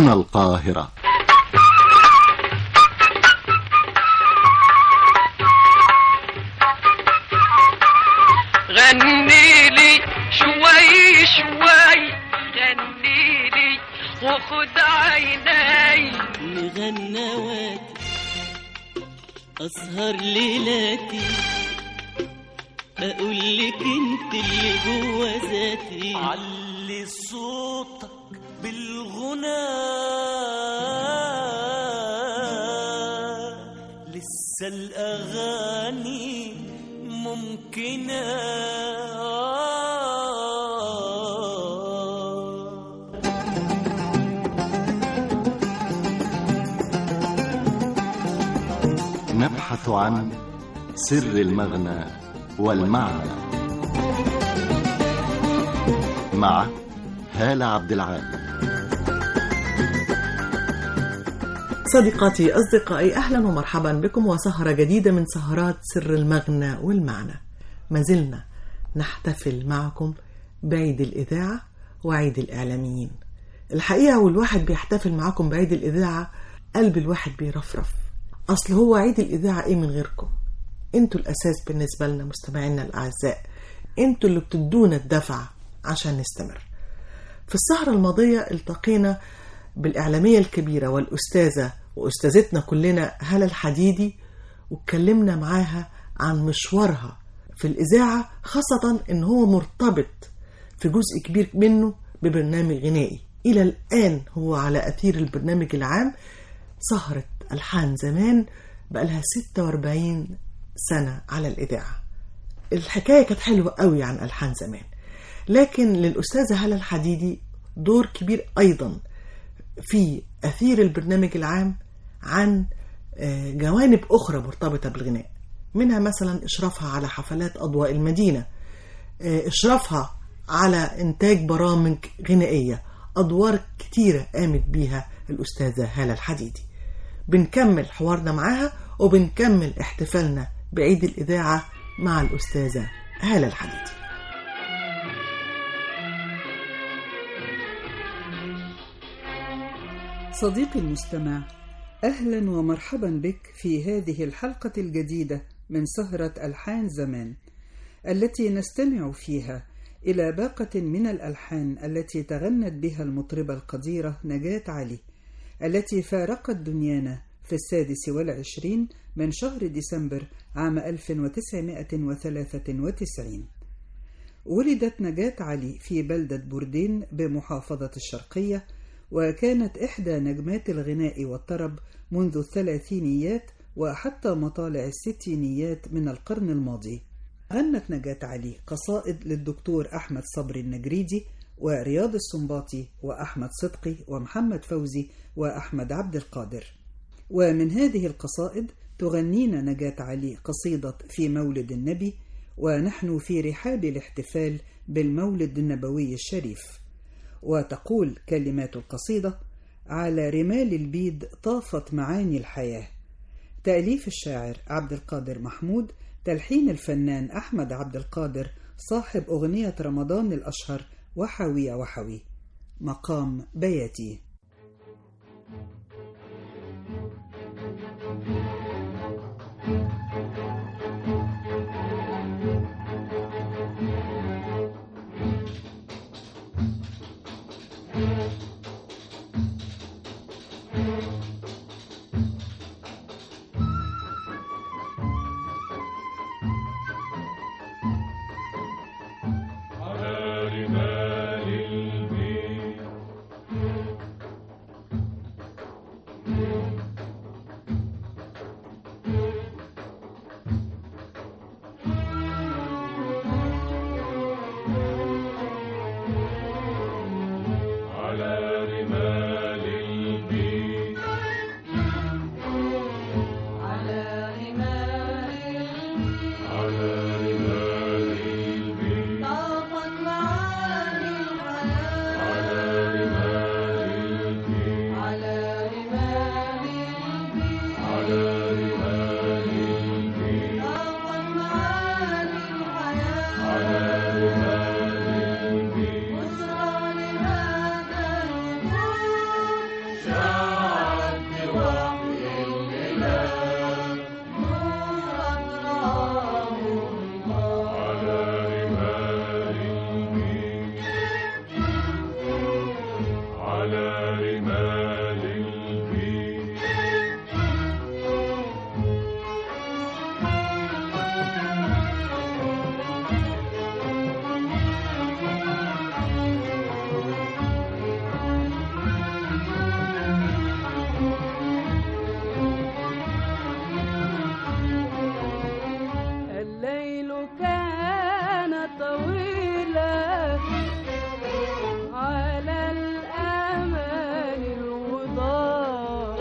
هنا القاهرة غني لي شوي شوي غني لي وخد عيني مغنواتي أسهر ليلاتي أقول لك أنت اللي جوا ذاتي علي صوتك بالغنى لسه الأغاني ممكنة نبحث عن سر المغنى والمعنى مع هالة عبد العال صديقاتي أصدقائي أهلا ومرحبا بكم وسهرة جديدة من سهرات سر المغنى والمعنى ما زلنا نحتفل معكم بعيد الإذاعة وعيد الإعلاميين الحقيقة والواحد بيحتفل معكم بعيد الإذاعة قلب الواحد بيرفرف أصل هو عيد الإذاعة إيه من غيركم انتوا الأساس بالنسبة لنا مستمعينا الأعزاء انتوا اللي بتدونا الدفع عشان نستمر في السهرة الماضية التقينا بالإعلامية الكبيرة والأستاذة وأستاذتنا كلنا هلا الحديدي واتكلمنا معاها عن مشوارها في الإذاعة خاصة إن هو مرتبط في جزء كبير منه ببرنامج غنائي إلى الآن هو على أثير البرنامج العام سهرة ألحان زمان بقالها 46 سنة على الإذاعة الحكاية كانت حلوة قوي عن ألحان زمان لكن للأستاذة هلا الحديدي دور كبير أيضا في أثير البرنامج العام عن آه، جوانب أخرى مرتبطة بالغناء منها مثلا إشرافها على حفلات أضواء المدينة آه، إشرافها على إنتاج برامج غنائية أدوار كتيرة قامت بيها الأستاذة هالة الحديدي بنكمل حوارنا معاها وبنكمل احتفالنا بعيد الإذاعة مع الأستاذة هالة الحديدي صديقي المستمع اهلا ومرحبا بك في هذه الحلقه الجديده من سهره الحان زمان التي نستمع فيها الى باقه من الالحان التي تغنت بها المطربه القديره نجاه علي التي فارقت دنيانا في السادس والعشرين من شهر ديسمبر عام 1993 ولدت نجاة علي في بلدة بوردين بمحافظة الشرقية وكانت إحدى نجمات الغناء والطرب منذ الثلاثينيات وحتى مطالع الستينيات من القرن الماضي غنت نجاة علي قصائد للدكتور أحمد صبري النجريدي ورياض السنباطي وأحمد صدقي ومحمد فوزي وأحمد عبد القادر ومن هذه القصائد تغنينا نجاة علي قصيدة في مولد النبي ونحن في رحاب الاحتفال بالمولد النبوي الشريف وتقول كلمات القصيدة على رمال البيد طافت معاني الحياة تأليف الشاعر عبد القادر محمود تلحين الفنان أحمد عبد القادر صاحب أغنية رمضان الأشهر وحوي يا وحوي مقام بياتي على رمال البيت رمال البيت الليل كان طويلا على الأمان الوضاء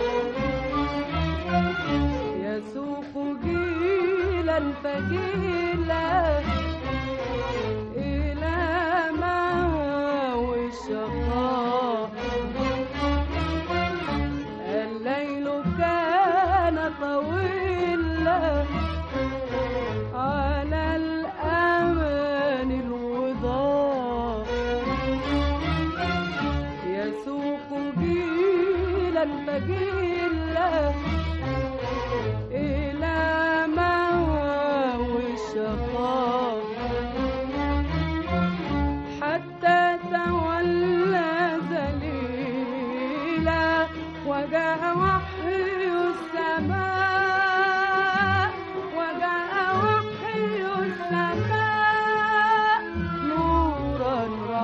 يسوق جيلا فجيلا إلى ماوي الشقاء الليل كان طويلا على الأمان الوضاء يسوق جيلا فجيلا إلى ماوي الشقاء حتى تولى ذليلا وجاء وحي السماء وجاء وحي السماء نورا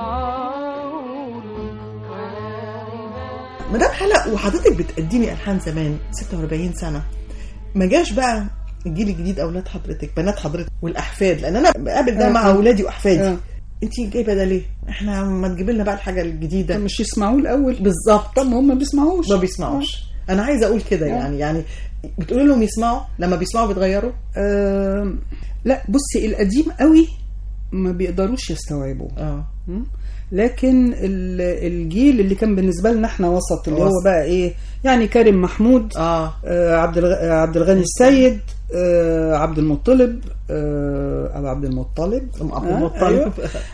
رعاه مدام حلق وحضرتك بتقدمي الحان زمان 46 سنه ما جاش بقى الجيل الجديد اولاد حضرتك بنات حضرتك والاحفاد لان انا بقابل ده آه. مع اولادي واحفادي آه. انت جايبه ده ليه؟ احنا ما تجيب لنا بقى الحاجه الجديده مش يسمعوه الاول بالظبط طب ما هم ما بيسمعوش ما بيسمعوش انا عايزه اقول كده يعني يعني بتقولي لهم يسمعوا لما بيسمعوا بيتغيروا آه لا بصي القديم قوي ما بيقدروش يستوعبوه اه م? لكن ال- الجيل اللي كان بالنسبه لنا احنا وسط اللي هو وسط. بقى ايه يعني كريم محمود اه آه عبد الغ... آه، عبد الغني السيد آه عبد المطلب آه ابو عبد المطلب ام ابو آه، المطلب أيوة.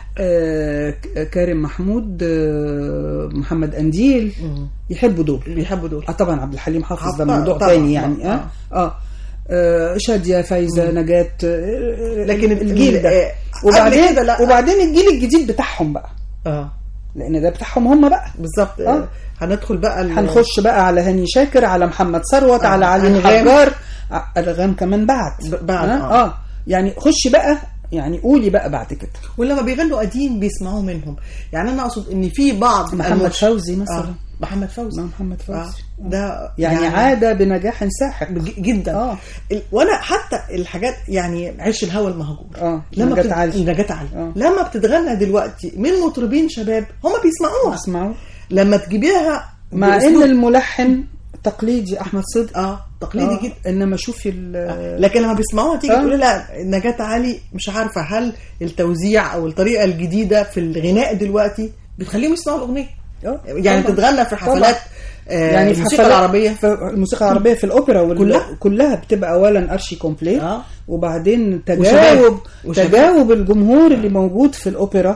آه ك- كريم محمود آه محمد انديل مم. يحبوا دول بيحبوا دول اه طبعا عبد الحليم حافظ ده طبعاً، موضوع طبعاً، تاني يعني طبعاً، اه اه, آه شاديه فايزه نجاه آه، لكن الجيل ال- ده آه، وبعدين قبل كده لا. وبعدين الجيل الجديد بتاعهم بقى اه لان ده بتاعهم هم بقى بالظبط آه. آه. هندخل بقى ال- هنخش بقى على هاني شاكر على محمد ثروت آه، على علي أنغام. الحجار آه، الغام كمان بعد ب- بعد، آه. آه. اه يعني خش بقى يعني قولي بقى بعد كده ولما بيغنوا قديم بيسمعوا منهم يعني انا اقصد ان في بعض محمد المش- فوزي مثلا. آه. محمد فوزي مع محمد فوزي آه. ده يعني, عاد بنجاح ساحق ج- جدا آه. ال- وانا حتى الحاجات يعني عيش الهوى المهجور اه لما نجاة بتد... علي نجاة علي آه. لما بتتغنى دلوقتي من مطربين شباب هم بيسمعوها اسمعوا لما تجيبيها مع بأسلوب- ان الملحن تقليدي احمد صدق اه تقليدي آه. جدا انما شوفي ال- لكن لما بيسمعوها تيجي آه. تقول لا نجاة علي مش عارفه هل التوزيع او الطريقه الجديده في الغناء دلوقتي بتخليهم يسمعوا الاغنيه آه. يعني طبعاً. تتغنى في حفلات آه يعني في الموسيقى حفلات- العربيه في الموسيقى العربيه في الاوبرا وال... كلها؟ كلها بتبقى اولا ارشي كومبليت آه. وبعدين تجاوب وشباب. وشباب. تجاوب الجمهور اللي موجود في الاوبرا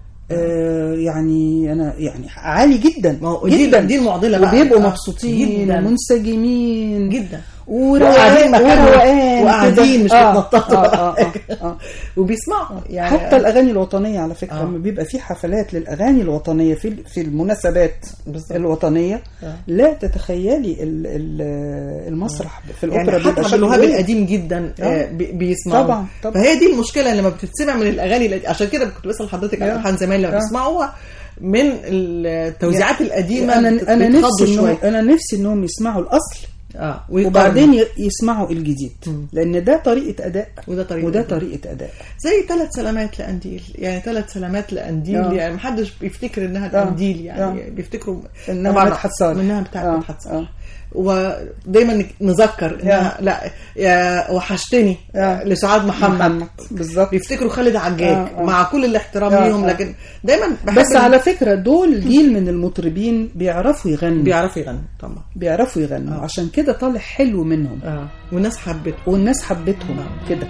آه يعني انا يعني عالي جدا ما هو دي- جدا دي المعضلة بقى. وبيبقوا آه. مبسوطين جداً. ومنسجمين جدا وروقان وقاعدين مكانهم وروقان وقاعدين كده. مش آه، بيتنططوا آه، ولا آه، حاجة. آه، آه. وبيسمعوا يعني حتى الاغاني الوطنيه على فكره آه. لما بيبقى في حفلات للاغاني الوطنيه في في المناسبات بالظبط. الوطنيه آه. لا تتخيلي ال- ال- المسرح في الاوبرا يعني حتى بيبقى عبد شكله الوهاب إيه؟ القديم جدا آه، آه. بي- بيسمعوا طبعاً، طبعاً. فهي دي المشكله لما بتتسمع من الاغاني القديمة. عشان كده كنت بسال حضرتك على آه. الحان زمان لما آه. بيسمعوها من التوزيعات القديمه انا بت- انا بيتخضوا نفسي إنه شويه انا نفسي انهم يسمعوا الاصل اه وبعدين ي- يسمعوا الجديد مم. لان ده طريقه اداء وده طريقة وده أداء. طريقه اداء زي ثلاث سلامات لأنديل يعني ثلاث سلامات لأنديل آه. يعني محدش بيفتكر انها آه. قنديل يعني آه. بيفتكروا إنها طبعاً مدحت صالح. منها بتاعت آه. مدحت صالح آه. ودايما نذكر انها لا يا وحشتني آه. لسعاد محمد, محمد بالظبط بيفتكروا خالد عجاج آه، آه. مع كل الاحترام آه، ليهم آه. لكن دايما بحب بس إن على فكره دول جيل من المطربين بيعرفوا يغنوا بيعرفوا يغنوا طبعا بيعرفوا يغنوا آه. عشان كده طالع حلو منهم اه والناس حبته والناس حبتهم كده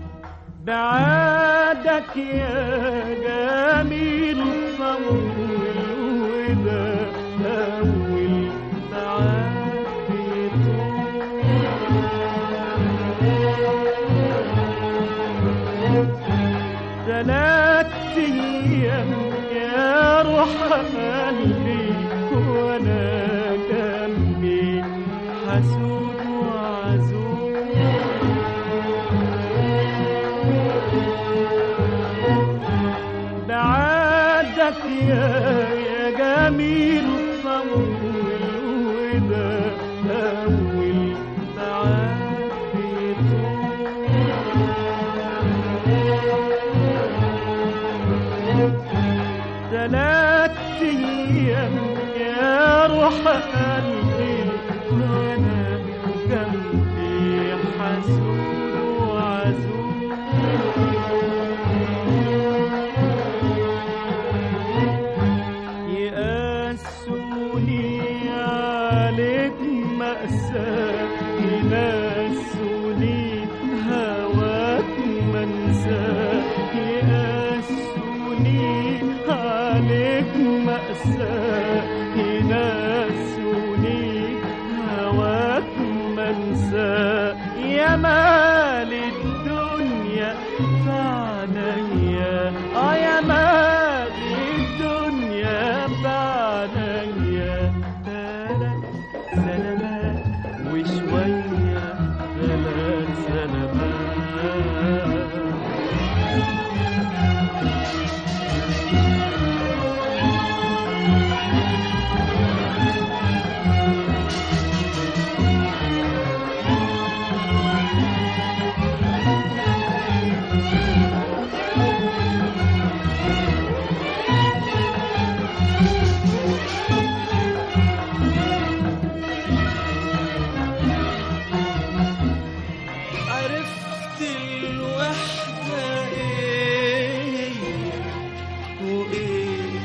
بعادك يا جميل طول وده أول بعاد ثلاث أيام يا روح قلبي حسود وعزوز بعدك يا يا جميل طول وده أول بعد ثلاث أيام يا روح قلبي وأنا جنبي حسود وعزوز يقاسوني عليك مأساة ينسوني هواك منساه يقاسوني عليك مأساة ينسوني هواك منساه يا مال الدنيا فعنيا اه يا مال الدنيا فعنيا ثلاث سلامات وشوية ثلاث سلامات عرفت الوحدة ايه وايه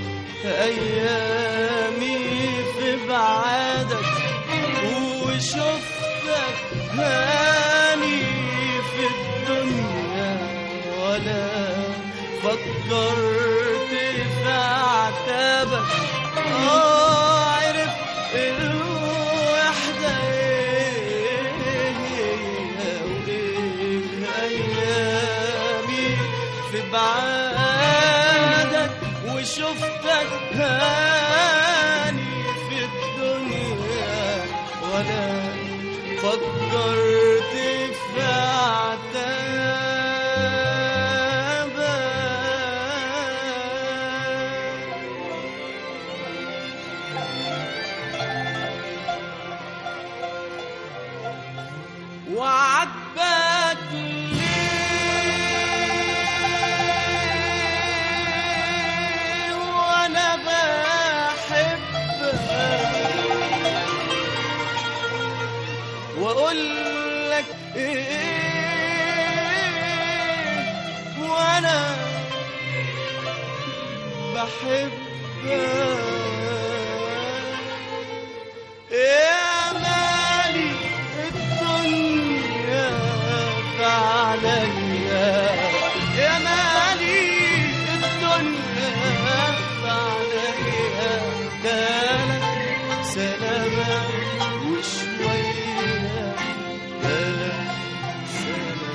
ايامي في بعادك وشفتك هاني في الدنيا ولا فكرت في عتابك اه عرفت الوحدة ايه وايه ايامي في بعادك وشفتك هاني في الدنيا ولا فكرت في عتابك وعجبك ليه وانا بحبك واقول لك ايه وانا بحبك يا مالي الدنيا فعليا يا مالي الدنيا فعليا ثلاث سلامات وشوية ثلاث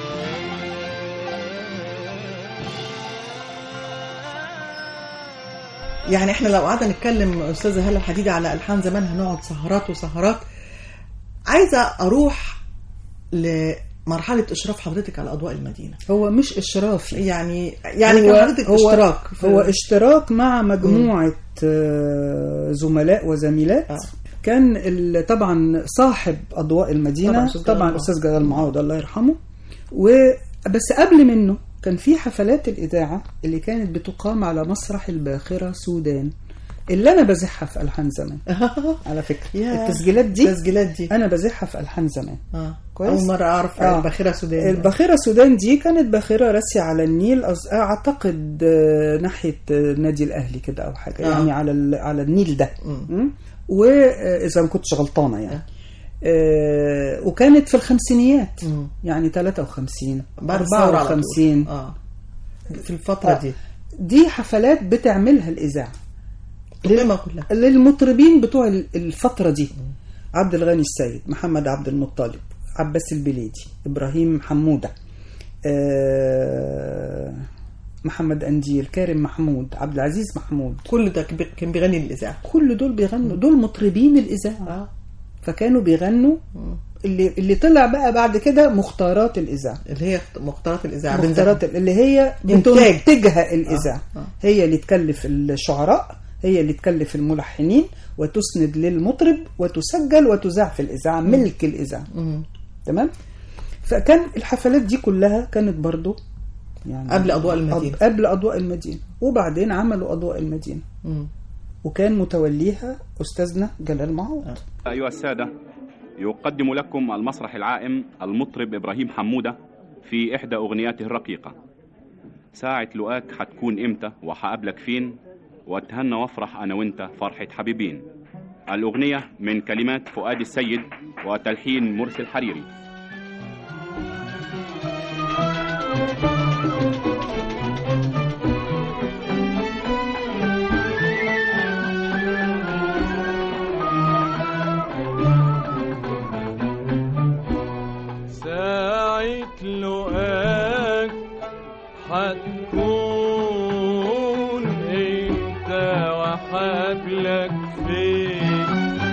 سلامات يعني احنا لو قعدنا نتكلم استاذه هلا الحديدي على الحان زمان هنقعد سهرات وسهرات عايزه اروح لمرحله اشراف حضرتك على اضواء المدينه هو مش إشرافي يعني يعني هو- كان حضرتك هو اشتراك في- هو اشتراك مع مجموعة آه، زملاء وزميلات آه. كان ال- طبعا صاحب أضواء المدينة طبعاً أستاذ جلال طبعا معوض. أستاذ جلال معوض الله يرحمه وبس قبل منه كان في حفلات الإذاعة اللي كانت بتقام على مسرح الباخرة سودان اللي أنا بزحها في ألحان زمان على فكرة يا التسجيلات دي التسجيلات دي أنا بزحها في ألحان زمان اه كويس. اول مره اعرف آه. الباخره سودان الباخرة سودان دي كانت باخرة راسية على النيل أز- أعتقد آه، ناحية آه، النادي الأهلي كده أو حاجة آه. يعني على ال- على النيل ده مم. مم. وإذا ما كنتش غلطانة يعني آه، وكانت في الخمسينيات مم. يعني 53 بعد الثوره على طول. 54 اه في الفتره آه. دي دي حفلات بتعملها الإذاعة القمه كلها للمطربين بتوع ال- الفترة دي عبد الغني السيد محمد عبد المطلب عباس البليدي إبراهيم حمودة آه، محمد أنديل كارم محمود عبد العزيز محمود كل ده كان بي- كان بيغني للاذاعه كل دول بيغنوا دول مطربين الإذاعة اه فكانوا بيغنوا اللي اللي طلع بقى بعد كده مختارات الاذاعه اللي هي مختارات الاذاعه مختارات اللي هي إنتاج. بتنتجها الاذاعه آه، آه. هي اللي تكلف الشعراء هي اللي تكلف الملحنين وتسند للمطرب وتسجل وتذاع في الاذاعه ملك الاذاعه مم. تمام فكان الحفلات دي كلها كانت برضو يعني قبل أضواء المدينة. قبل اضواء المدينه وبعدين عملوا اضواء المدينه مم. وكان متوليها استاذنا جلال معوض أيها السادة يقدم لكم المسرح العائم المطرب إبراهيم حمودة في إحدى أغنياته الرقيقة ساعة لقاك حتكون إمتى وحقابلك فين واتهنى وافرح أنا وإنت فرحة حبيبين الأغنية من كلمات فؤاد السيد وتلحين مرسي الحريري ساعة لقاك حتكون انت وحبلك فين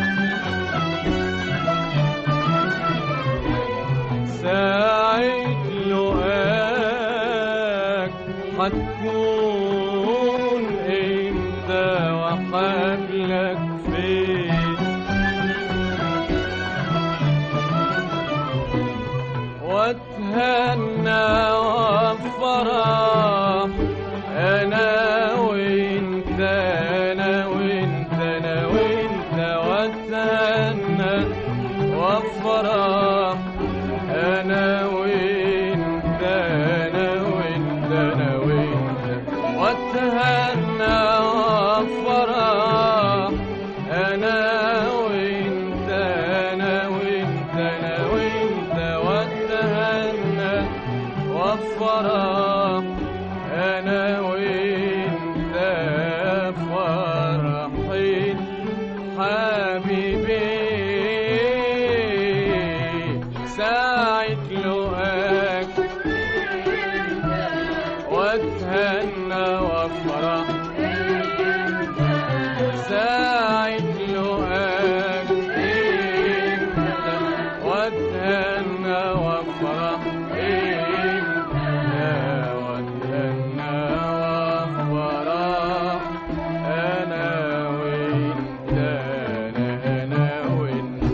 ساعة لقاك حتكون انت وحبلك فين واتهنى وافرح انا وانت انا وانت انا وانت واتهنى وافرح انا وانت انا وانت انا وانت واتهنى وافرح انا وانت انا وانت انا وانت واتهنى وافرح انا وانت فرحين حبيبي ساعة لقاك واتهنى وافرح ساعة لقاك انت واتهنى وافرح انت واتهنى وافرح انا وانت انا انا وانت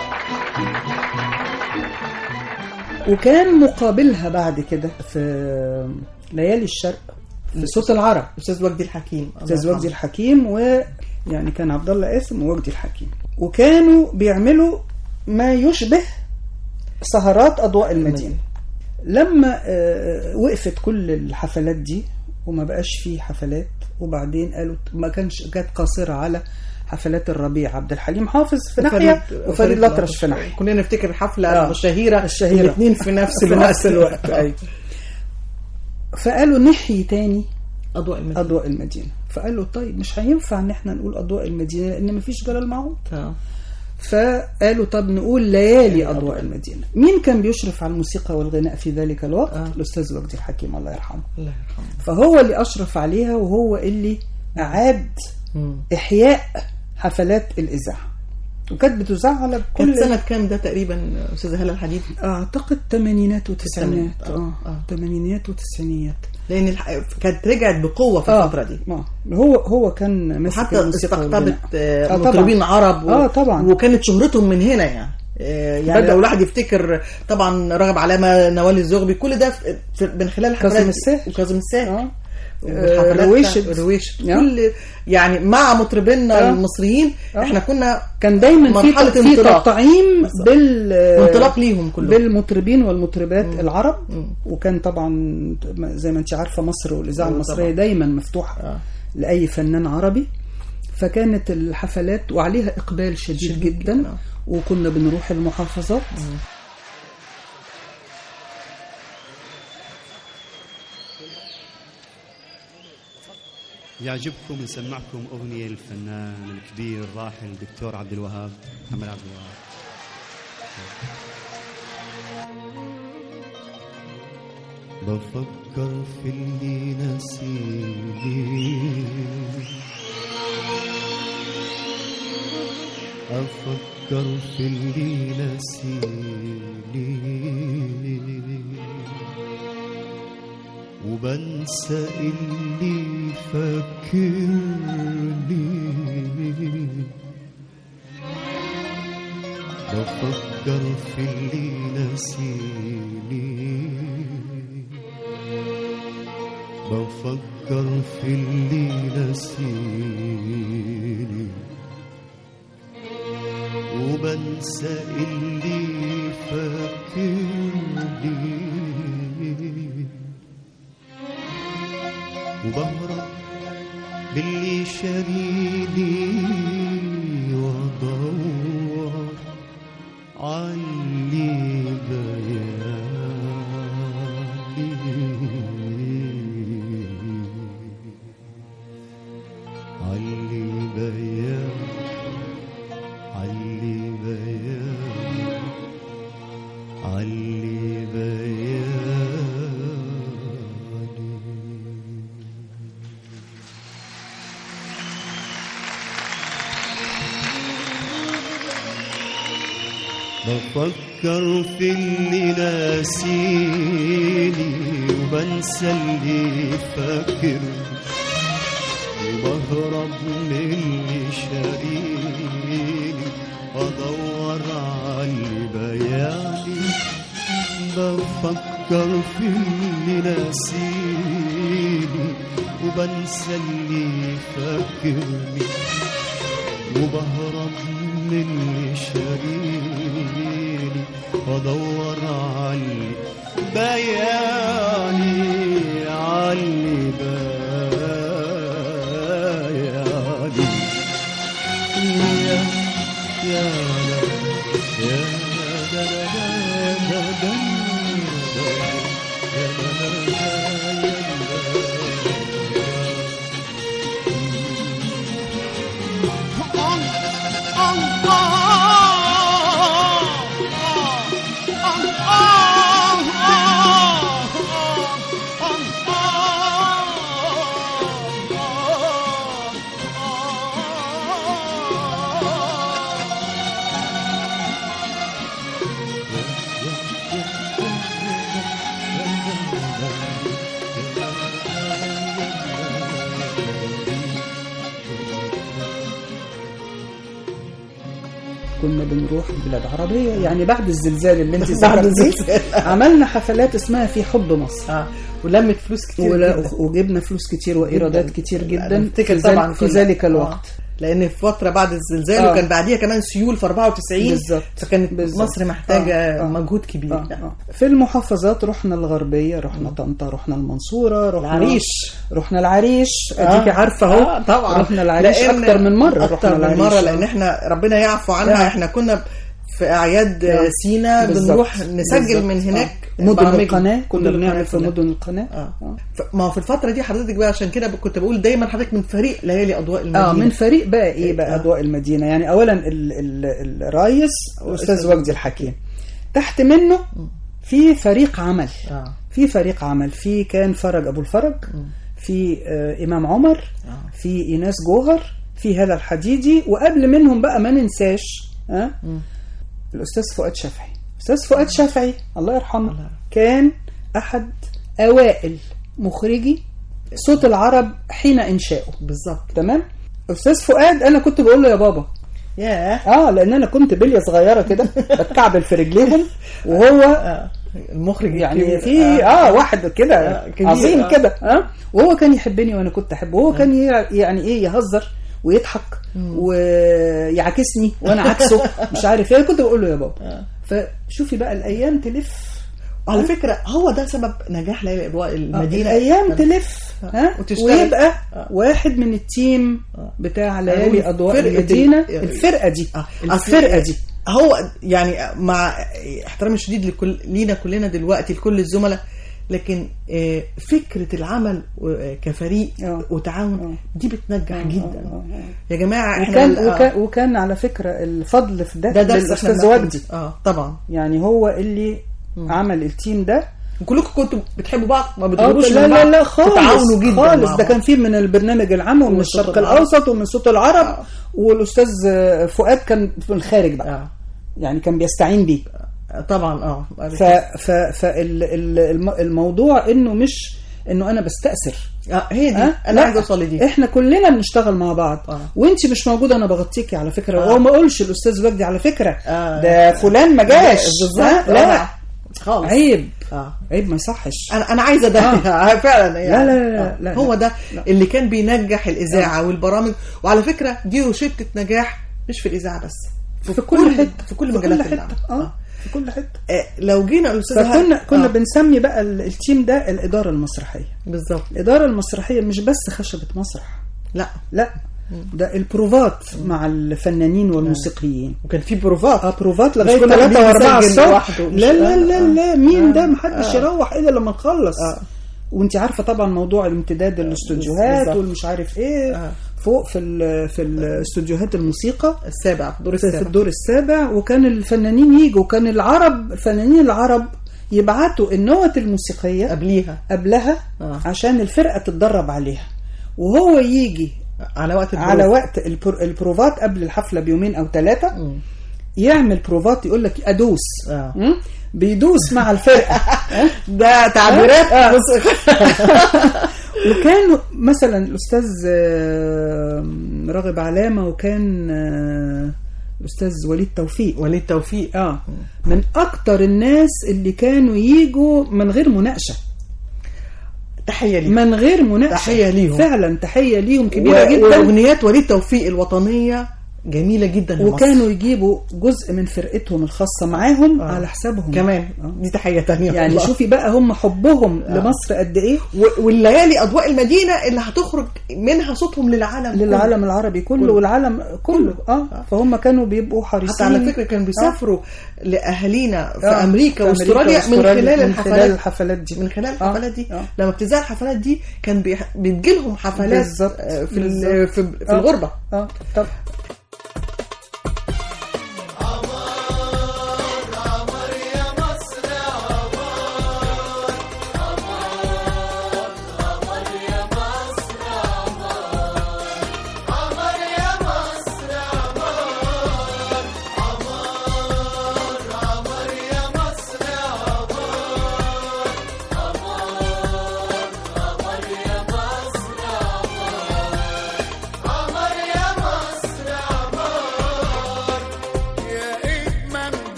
وكان مقابلها بعد كده في ليالي الشرق في صوت العرب استاذ وجدي الحكيم الله استاذ يرحمه. وجدي الحكيم ويعني كان عبد الله قاسم ووجدي الحكيم وكانوا بيعملوا ما يشبه سهرات اضواء المدينه لما آه، وقفت كل الحفلات دي وما بقاش فيه حفلات وبعدين قالوا ما كانش كانت قاصره على حفلات الربيع عبد الحليم حافظ في ناحيه وفريد الأطرش في ناحيه كلنا نفتكر الحفله آه. الشهيره الشهيرة. الاثنين في نفس في الوقت نفس الوقت ايوه فقالوا نحيي تاني اضواء المدينه اضواء المدينه فقالوا طيب مش هينفع ان احنا نقول اضواء المدينه لان مفيش جلال معوض آه. فقالوا طب نقول ليالي اضواء المدينه مين كان بيشرف على الموسيقى والغناء في ذلك الوقت آه. الاستاذ وجدي الحكيم الله يرحمه الله يرحمه فهو اللي اشرف عليها وهو اللي اعاد مم. احياء حفلات الاذاعه وكانت بتذاع على كل كانت سنه كام ده تقريبا استاذه هلا الحديد اعتقد ثمانينات وتسعينات الثمانينات. اه آه. ثمانينات وتسعينات لان الح... كانت رجعت بقوه في اه الفتره دي اه هو هو كان ماسك وحتى الموسيقى استقطبت والغناء. آه، آه، طبعاً. مطربين عرب و... آه، طبعاً. وكانت شهرتهم من هنا يعني آه، يعني بدأ. لو الواحد يفتكر طبعا راغب علامه نوال الزغبي كل ده في... في... من خلال الحفلات كاظم دي. الساهر. وكاظم الساهر اه والحفلات رويشد. بتاعت- رويشد آه. كل يعني مع مطربينا آه. المصريين آه. احنا كنا كان دايما في مرحلة في انطلاق. تطعيم بالظبط. بال وانطلاق ليهم كلهم بالمطربين والمطربات العرب مم. وكان طبعا زي ما انت عارفه مصر والاذاعه آه، المصريه طبعاً. دايما مفتوحه آه. لاي فنان عربي فكانت الحفلات وعليها اقبال شديد, شديد جدا جداً، آه. وكنا بنروح المحافظات يعجبكم نسمعكم أغنية للفنان الكبير الراحل الدكتور عبد الوهاب محمد عبد الوهاب بفكر في اللي نسيني أفكر في اللي نسيني وبنسى اللي فاكرني بفكر في اللي نسيني بفكر في اللي نسيني وبنسى اللي فاكرني وبهرب باللي شاريني وادور علي بياني علي بيان علي بيان علي بيان بفكر في اللي ناسيني وبنسى اللي فاكر وبهرب من اللي شاريني وادور على اللي بياني بفكر في اللي ناسيني وبنسى اللي فاكرني وبهرب من اللي شاريني وادور على بياني علي بياني يا يا لا يا لا لا لا لا لا كنا بنروح بلاد عربية يعني بعد الزلزال اللي انت بعد ذكرتيه الزلزال. عملنا حفلات اسمها في حب مصر اه ولمت فلوس كتير ولا جدا. وجبنا فلوس كتير وايرادات جداً. كتير أنا جدا افتكر في ذلك- طبعا في كنا- ذلك الوقت آه. لان في فتره بعد الزلزال آه. وكان بعديها كمان سيول في 94 بالظبط. فكانت بالظبط. مصر محتاجه آه. آه. مجهود كبير آه. آه. في المحافظات رحنا الغربية رحنا طنطا رحنا المنصورة رحنا العريش. رحنا العريش اديكي عارفة اهو آه طبعا رحنا العريش لأن- اكتر من مرة اكتر رحنا من العريش. مره لان احنا ربنا يعفو عنها آه. احنا كنا في اعياد آه. سينا بالظبط. بنروح نسجل بالظبط. من هناك آه. مدن برامجنا. القناة كنا مدن بنعمل القناة في كلها. مدن القناة اه ف- ما هو في الفتره دي حضرتك بقى عشان كده كنت بقول دايما حضرتك من فريق ليالي اضواء المدينه اه من فريق بقى ايه بقى آه. اضواء المدينه يعني اولا ال ال الرئيس استاذ وجدي الحكيم تحت منه في فريق عمل اه في فريق عمل في كان فرج ابو الفرج في آه امام عمر آه. في ايناس جوهر في هلا الحديدي وقبل منهم بقى ما ننساش ها الاستاذ فؤاد شافعي استاذ فؤاد شافعي الله يرحمه كان احد اوائل مخرجي صوت العرب حين انشائه بالظبط تمام استاذ فؤاد انا كنت بقول له يا بابا ياه اه لان انا كنت بليه صغيره كده بتكعبل في رجليهم وهو آه. المخرج يعني الكبير. في اه واحد كده آه، كبير، عظيم آه. كده اه وهو كان يحبني وانا كنت احبه وهو كان ي- يعني ايه يهزر ويضحك ويعاكسني وانا عكسه مش عارف ايه كنت بقول له يا بابا فشوفي بقى الايام تلف على فكره هو ده سبب نجاح ليالي اضواء المدينه الايام تلف ها وتشتغل. ويبقى آه. واحد من التيم بتاع ليالي اضواء فرقة المدينه ال- الفرقه دي آه. الفرقه دي هو يعني مع احترامي الشديد لكل لينا كلنا دلوقتي لكل الزملاء لكن آه، فكره العمل آه، كفريق آه. وتعاون دي بتنجح جدا آه، آه. يا جماعه احنا وكان ال- آه، وكان, وكان على فكره الفضل في ده, ده درس للاستاذ احنا بناخده. وجدي اه طبعا يعني هو اللي عمل التيم ده كلكم كنتوا بتحبوا بعض ما آه، بتغيروش لا من لا بعض لا خالص تتعاونوا جدا خالص مع ده بعض. كان في من البرنامج العام ومن ومن الشرق صوت العرب. الاوسط ومن صوت العرب والاستاذ فؤاد كان في الخارج بقى آه. يعني كان بيستعين بيه طبعا اه ف ف فالموضوع انه مش انه انا بستأثر آه هي دي أه؟ انا لا، عايزه اوصل لدي احنا كلنا بنشتغل مع بعض آه. وانت مش موجوده انا بغطيكي على فكره آه. وهو ما قولش الاستاذ وجدي على فكره آه. ده فلان ما جاش بالظبط آه؟ لا آه. خالص عيب اه عيب ما يصحش انا انا عايزه ده فعلا يعني لا، لا، لا، آه. لا، هو لا. ده اللي كان بينجح الاذاعه والبرامج وعلى فكره دي روشته نجاح مش في الاذاعه بس في كل حته في كل في مجالات كل العمل حته اه في كل حته آه، لو جينا الاستاذ فكنا كنا بنسمي بقى ال- التيم ده الاداره المسرحيه بالظبط الاداره المسرحيه مش بس خشبه مسرح لا لا ده البروفات مع الفنانين والموسيقيين وكان في بروفات اه بروفات مش لغايه كل واحد 3 و4 بيسجل الصبح لوحده. مش- لا لا آه، لا آه. لا مين ده آه، محدش آه. يروح الا لما نخلص آه. وانت عارفه طبعا موضوع الامتداد الاستوديوهات بالظبط. والمش عارف ايه آه. فوق في ال- في الاستوديوهات الموسيقى السابع في الدور في في السابع الدور السابع وكان الفنانين يجوا وكان العرب الفنانين العرب يبعتوا النوت الموسيقيه قبليها قبلها آه. عشان الفرقه تتدرب عليها وهو يجي على وقت البروف. على وقت البر- البروفات قبل الحفله بيومين او ثلاثه مم. يعمل بروفات يقول لك ادوس آه. مم؟ بيدوس مع الفرقه ده تعبيرات آه. بص وكان مثلا الاستاذ آه، راغب علامه وكان آه، الاستاذ وليد توفيق وليد توفيق اه من اكتر الناس اللي كانوا يجوا من غير مناقشه تحيه ليه من غير مناقشه تحية ليهم. فعلا تحيه ليهم كبيره و- جدا واغنيات وليد توفيق الوطنيه جميله جدا لمصر. وكانوا يجيبوا جزء من فرقتهم الخاصه معاهم آه. على حسابهم كمان آه. دي تحيه تانية يعني والله. شوفي بقى هم حبهم لمصر قد ايه و- والليالي اضواء المدينه اللي هتخرج منها صوتهم للعالم كله. للعالم العربي كله كله. والعالم كله اه فهم كانوا بيبقوا حريصين حتى على فكره كانوا بيسافروا لاهالينا في آه. امريكا في واستراليا من وأستراليا خلال من خلال الحفلات الحفلات دي من خلال آه. الحفلات دي آه. لما بتذاع الحفلات دي كان بيح- بتجيلهم حفلات بالظبط. آه، في ال- بالظبط. في, في آه. الغربه اه طب قمر يا مصر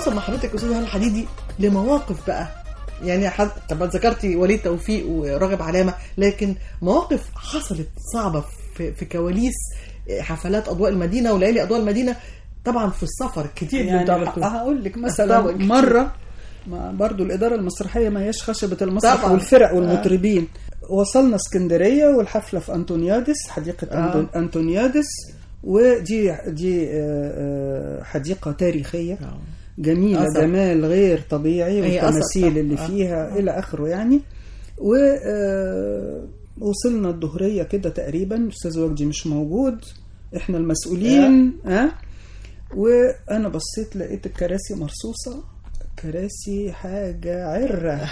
هوصل مع حضرتك استاذ هاني الحديدي لمواقف بقى يعني حد... طبعا ذكرتي وليد توفيق وراغب علامه لكن مواقف حصلت صعبه في, في كواليس حفلات اضواء المدينه وليالي اضواء المدينه طبعا في السفر كتير اللي يعني انتوا عملتوه. هقول لك مثلا طبعاً كتير. مره ما برضو الاداره المسرحيه ما هياش خشبه المسرح طبعاً. والفرق والمطربين وصلنا اسكندريه والحفله في انطونيادس حديقه آه. أنطون- انطونيادس ودي دي آه، آه، حديقه تاريخيه جميله أثر. جمال غير طبيعي هي أثر والتماثيل طبعاً. اللي آه. فيها الى اخره يعني و آه، وصلنا الظهريه كده تقريبا استاذ وجدي مش موجود احنا المسؤولين ها وانا بصيت لقيت الكراسي مرصوصه كراسي حاجه عره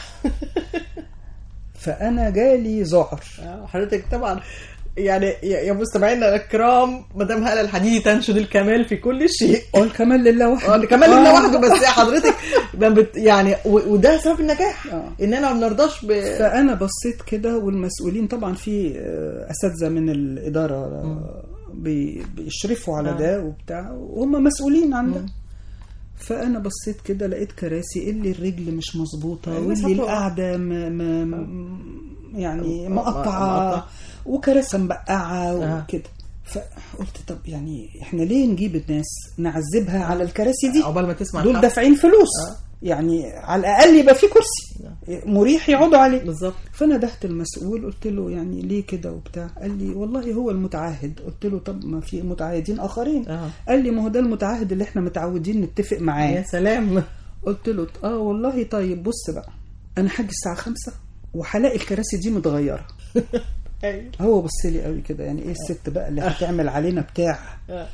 فانا جالي ذعر آه، حضرتك طبعا يعني يا يا مستمعينا الكرام مدام هاله الحديدي تنشد الكمال في كل شيء والكمال لله وحده اه كمان لله آه. وحده بس يا حضرتك ما بت يعني و- وده سبب النجاح آه. اننا ما بنرضاش ب فانا بصيت كده والمسؤولين طبعا في آه، اساتذه من الاداره آه، بي- بيشرفوا على آه. ده وبتاع وهم مسؤولين عن ده فانا بصيت كده لقيت كراسي اللي الرجل مش مظبوطه الناس واللي هتقع. القعده م... م... م- يعني آه. مقطعه مقطعة. وكراسي مبقعه آه. وكده فقلت طب يعني احنا ليه نجيب الناس نعذبها على الكراسي دي عقبال ما تسمع دول الحفل. دافعين فلوس آه. يعني على الاقل يبقى في كرسي مريح يقعدوا عليه بالظبط فندهت المسؤول قلت له يعني ليه كده وبتاع قال لي والله هو المتعهد قلت له طب ما في متعهدين اخرين آه. قال لي ما هو ده المتعهد اللي احنا متعودين نتفق يا معاه سلام قلت له اه والله طيب بص بقى انا حاجي الساعه خمسة وهلاقي الكراسي دي متغيره أيوة. هو بص لي قوي كده يعني ايه الست بقى اللي هتعمل علينا بتاع آه.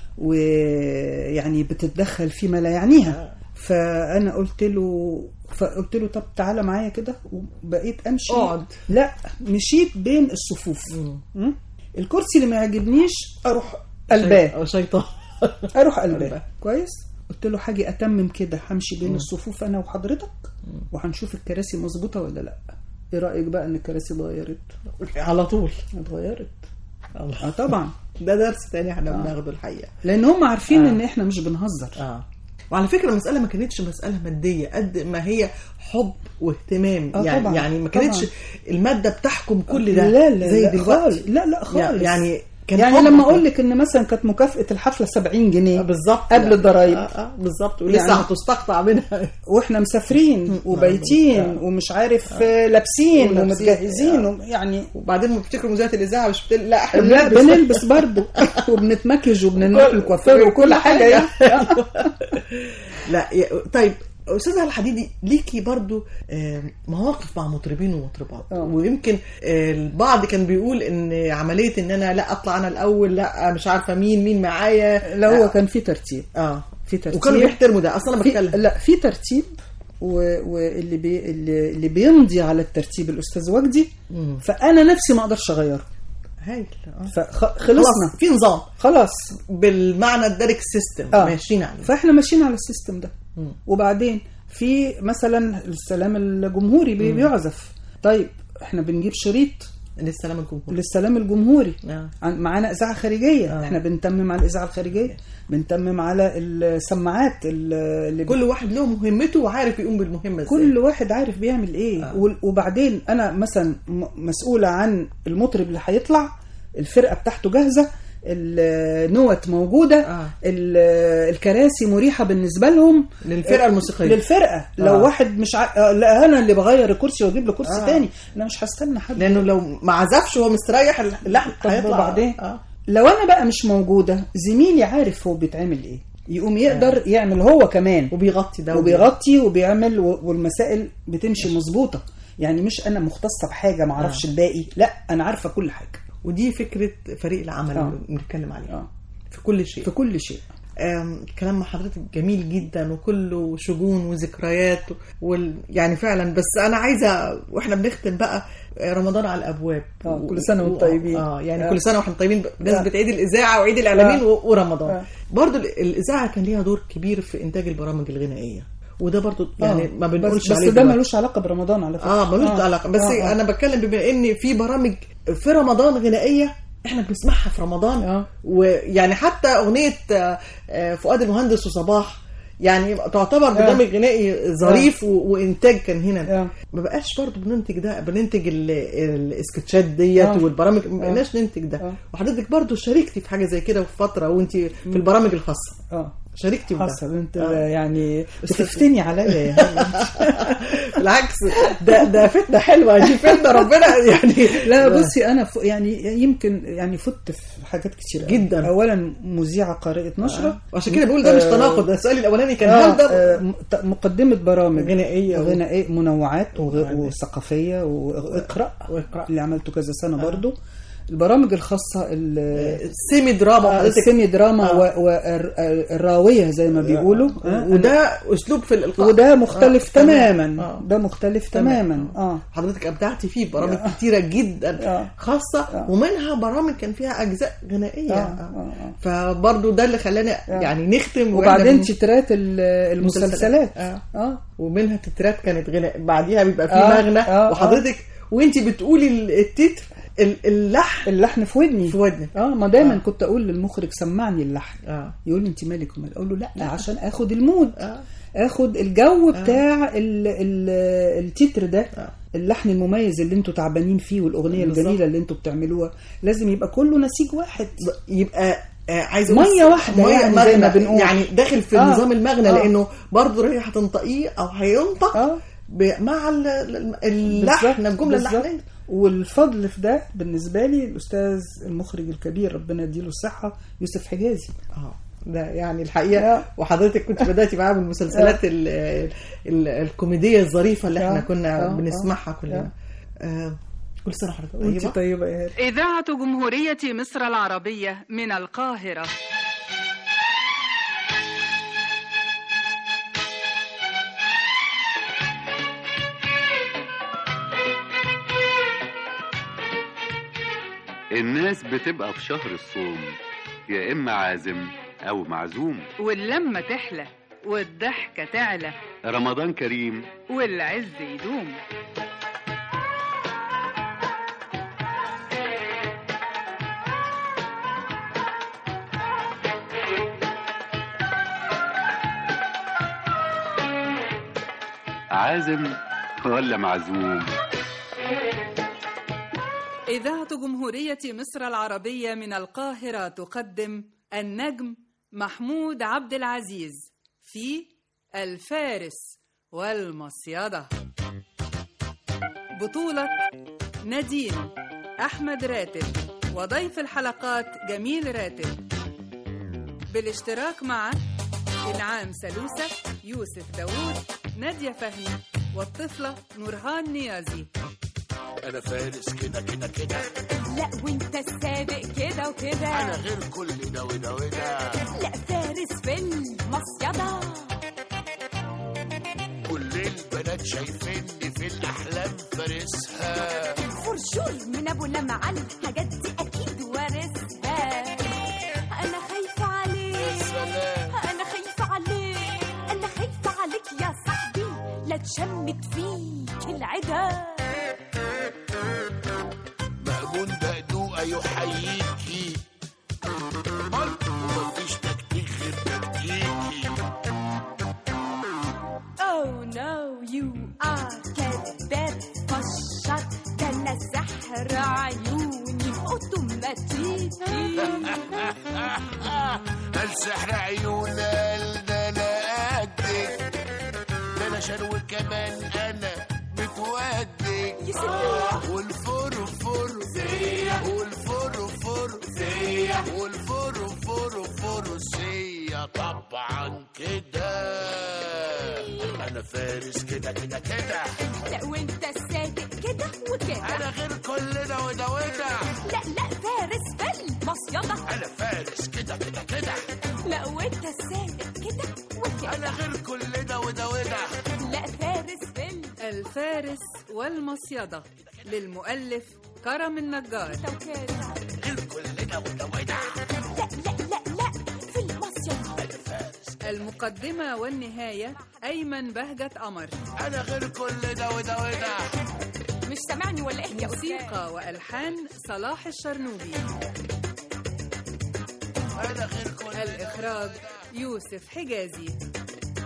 ويعني بتتدخل فيما لا يعنيها فانا قلت له فقلت له طب تعالى معايا كده وبقيت امشي اقعد. لا مشيت بين الصفوف م? الكرسي اللي ما يعجبنيش اروح قلباه أو شيطان اروح قلباه قلباه. كويس قلت له حاجه اتمم كده همشي بين الصفوف انا وحضرتك وهنشوف الكراسي مظبوطه ولا لا ايه رايك بقى ان الكراسي اتغيرت على طول اتغيرت الله. اه طبعا ده درس تاني احنا بناخده الحقيقه لان هم عارفين آه. ان احنا مش بنهزر اه وعلى فكره المساله ما كانتش مساله ماديه قد ما هي حب واهتمام آه يعني طبعاً، يعني ما كانتش طبعاً. الماده بتحكم كل ده لا لا زي لا دلوقتي خالص. لا لا خالص يعني كان يعني حب. لما اقول لك ان مثلا كانت مكافاه الحفله 70 جنيه آه، بالظبط قبل يعني. الضرايب. اه, آه بالظبط ولسه يعني- هتستقطع منها واحنا مسافرين وبايتين آه. ومش عارف آه. لابسين ولابسين. ومتجهزين آه. وم- يعني وبعدين ما بتفتكروا مذيعه الاذاعه مش بتل... لا احنا لا بنلبس بنلبس برضه وبنتمكج وبنروح كل- الكوافير وكل حاجه يعني لا يا- طيب استاذه الحديدي ليكي برضو آه، مواقف مع مطربين ومطربات آه. ويمكن آه، البعض كان بيقول ان عمليه ان انا لا اطلع انا الاول لا مش عارفه مين مين معايا لا هو كان في ترتيب اه في ترتيب وكانوا بيحترموا ده اصلا انا في بتكلم لا في ترتيب و- واللي بي اللي, اللي بيمضي على الترتيب الاستاذ وجدي مم. فانا نفسي ما اقدرش اغيره هايل آه. فخلصنا خلاص في نظام خلاص بالمعنى الدارج سيستم آه. ماشيين عليه فاحنا ماشيين على السيستم ده مم. وبعدين في مثلا السلام الجمهوري بي- بيعزف طيب احنا بنجيب شريط للسلام الجمهوري للسلام الجمهوري آه. عن- معانا اذاعه خارجيه آه. احنا بنتمم على الاذاعه الخارجيه بنتمم على السماعات ال- اللي كل واحد له مهمته وعارف يقوم بالمهمه ازاي كل واحد عارف بيعمل ايه آه. آه. وبعدين انا مثلا م- مسؤوله عن المطرب اللي هيطلع الفرقه بتاعته جاهزه النوت موجوده آه. ال- الكراسي مريحه بالنسبه لهم للفرقة الموسيقية. للفرقه لو آه. واحد مش ع... آه، لا انا اللي بغير الكرسي واجيب له كرسي آه. آه. تاني انا مش هستنى حد لانه لو ما عزفش وهو مستريح اللحن طب هيطلع وبعدين آه. لو انا بقى مش موجوده زميلي عارف هو بيتعمل ايه يقوم يقدر يعمل هو كمان وبيغطي ده وبيغطي وبيعمل و- والمسائل بتمشي مظبوطه يعني مش انا مختصه بحاجه ما اعرفش الباقي لا انا عارفه كل حاجه ودي فكره فريق العمل آه. اللي بنتكلم عليها اه في كل شيء في كل شيء آم، كلام مع حضرتك جميل جدا وكله شجون وذكريات وال... يعني فعلا بس انا عايزه واحنا بنختم بقى آه، رمضان على الابواب آه، كل سنة وانتم طيبين. اه يعني آه. كل سنه واحنا طيبين بمناسبه آه. عيد الاذاعه وعيد الاعلاميين آه. و- ورمضان آه. برضو ال- الاذاعه كان ليها دور كبير في انتاج البرامج الغنائيه وده برضو يعني آه. ما بنقولش بس, عليه بس ده دلوقتي. ملوش علاقه برمضان على فكره اه ملوش علاقه بس آه. آه. انا بتكلم بما ان في برامج في رمضان غنائيه احنا بنسمعها في رمضان آه. ويعني حتى اغنيه آه، آه، فؤاد المهندس وصباح يعني تعتبر برنامج غنائي ظريف و... وانتاج كان هنا آه. ما بقاش برضه بننتج ده بننتج ال... الاسكتشات ديت آه. والبرامج ما بقيناش ننتج ده آه. وحضرتك برضه شاركتي في حاجه زي كده في فتره وانت في البرامج الخاصه اه شاركتي في ده حصل انت آه. يعني بتفتني عليا يا هاني. بالعكس ده ده فتنه حلوه دي فتنه ربنا يعني لا بصي انا ف... يعني يمكن يعني فت في حاجات كتير أوي. جدا. اولا مذيعه قارئه نشره عشان كده بقول ده مش آه، تناقض ده السؤال الاولاني كان آه هل ده آه، م- ت- مقدمة برامج غنائية و- غنائية منوعات وغ- وغنائية. وثقافية واقرأ واقرأ. اللي عملته كذا سنة برضو البرامج الخاصة ال- سيمي دراما آه، حضرتك السيمي دراما آه. والراوية زي ما بيقولوا آه، وده اسلوب في الالقاء وده مختلف آه، تماما آه. ده مختلف تماما اه حضرتك ابدعتي فيه برامج كتيره جدا آه. خاصه ومنها برامج كان فيها اجزاء غنائيه آه، آه. آه، فبرضه ده اللي خلانا يعني نختم وإحنا وبعدين بن- تترات ال- المسلسلات آه. اه ومنها تترات كانت غناء بعديها بيبقى في آه، مغنى آه، وحضرتك وانت بتقولي ال- التتر ال- اللحن اللحن في ودني في ودنك اه ما دايما آه. كنت اقول للمخرج سمعني اللحن اه يقول لي انت مالك ومال اقول له لا عشان اخد المود آه. اخد الجو بتاع ال ال التتر ده آه. اللحن المميز اللي انتوا تعبانين فيه والاغنيه بالظبط. الجميله اللي انتوا بتعملوها لازم يبقى كله نسيج واحد يبقى آه عايزه مية أقول- واحدة مية يعني زي ما مغنى. بنقول. يعني داخل في آه. نظام المغنى آه. لانه برضه رايح هتنطقيه او هينطق اه ب- مع ال- ال- اللحن بالظبط، الجمله بالظبط. اللحنيه والفضل في ده بالنسبه لي الاستاذ المخرج الكبير ربنا يديله الصحه يوسف حجازي اه ده يعني الحقيقه وحضرتك كنت بداتي معاه بالمسلسلات ال ال الكوميديه الظريفه اللي احنا آه. كنا آه. بنسمعها كلنا آه. كل سنه وحضرتك وانت طيبه طيبه يا هاني. إذاعة جمهورية مصر العربية من القاهرة الناس بتبقى في شهر الصوم يا إما عازم أو معزوم واللمة تحلى والضحكة تعلى رمضان كريم والعز يدوم عازم ولا معزوم إذاعة جمهورية مصر العربية من القاهرة تقدم النجم محمود عبد العزيز في الفارس والمصيدة بطولة نادين أحمد راتب وضيف الحلقات جميل راتب بالاشتراك مع إنعام سلوسة يوسف داوود نادية فهمي والطفلة نورهان نيازي انا فارس كده كده كده لا وانت السابق كده وكده انا غير كل ده وده وده لا فارس في المصيدة كل البنات شايفيني في الاحلام فارسها فرشور من ابو لمعان الحاجات دي اكيد وارثها انا خايفة عليك سلام انا خايفة عليك انا خايفة عليك يا صاحبي لا تشمت فيك العدا مأمون دقدوقة يحييكي ومفيش تكتيك غير تكتيكي Oh no you are كذاب فشر ده انا سحر عيوني اوتوماتيكي السحر عيون ده انا قدك ده انا شنو كمان انا متودك يا سلام. والفرفر والفرفر والفرفر فرسية طبعا كده انا فارس كده كده كده لا وانت السابق كده وكده انا غير كل ده وده وده لا لا فارس في المصيدة انا فارس كده كده كده لا وانت السابق كده وكده انا غير كل ده وده وده لا فارس في ال- الفارس والمصيدة للمؤلف كرم النجار وكده غير كل ده وده وده لا لا لا لا في المصيدة المقدمة والنهاية أيمن بهجة قمر انا غير كل ده وده وده مش سامعني ولا ايه يا أستاذ؟ موسيقى وألحان صلاح الشرنوبي انا غير كل ده الإخراج يوسف حجازي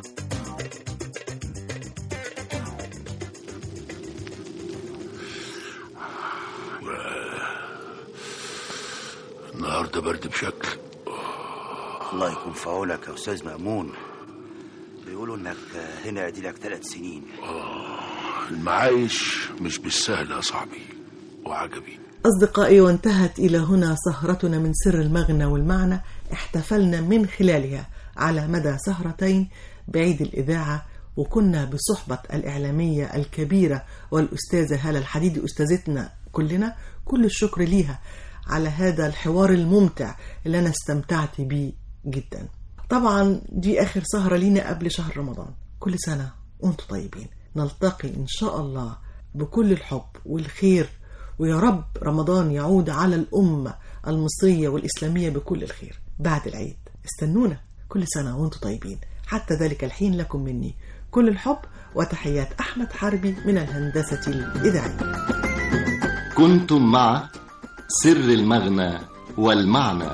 ده برد بشكل الله يكون في عونك يا استاذ مأمون بيقولوا انك هنا اديلك ثلاث سنين المعايش مش بالسهل يا صاحبي وعجبي أصدقائي وانتهت إلى هنا سهرتنا من سر المغنى والمعنى احتفلنا من خلالها على مدى سهرتين بعيد الإذاعة وكنا بصحبة الإعلامية الكبيرة والأستاذة هالة الحديدي أستاذتنا كلنا كل الشكر ليها على هذا الحوار الممتع اللي أنا استمتعت بيه جدا طبعا دي آخر سهرة لينا قبل شهر رمضان كل سنة وانتم طيبين نلتقي إن شاء الله بكل الحب والخير ويا رب رمضان يعود على الأمة المصرية والإسلامية بكل الخير بعد العيد استنونا كل سنة وانتم طيبين حتى ذلك الحين لكم مني كل الحب وتحيات أحمد حربي من الهندسة الإذاعية كنتم مع سر المغنى والمعنى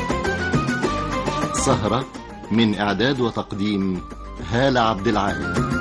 سهرة من إعداد وتقديم هالة عبد العال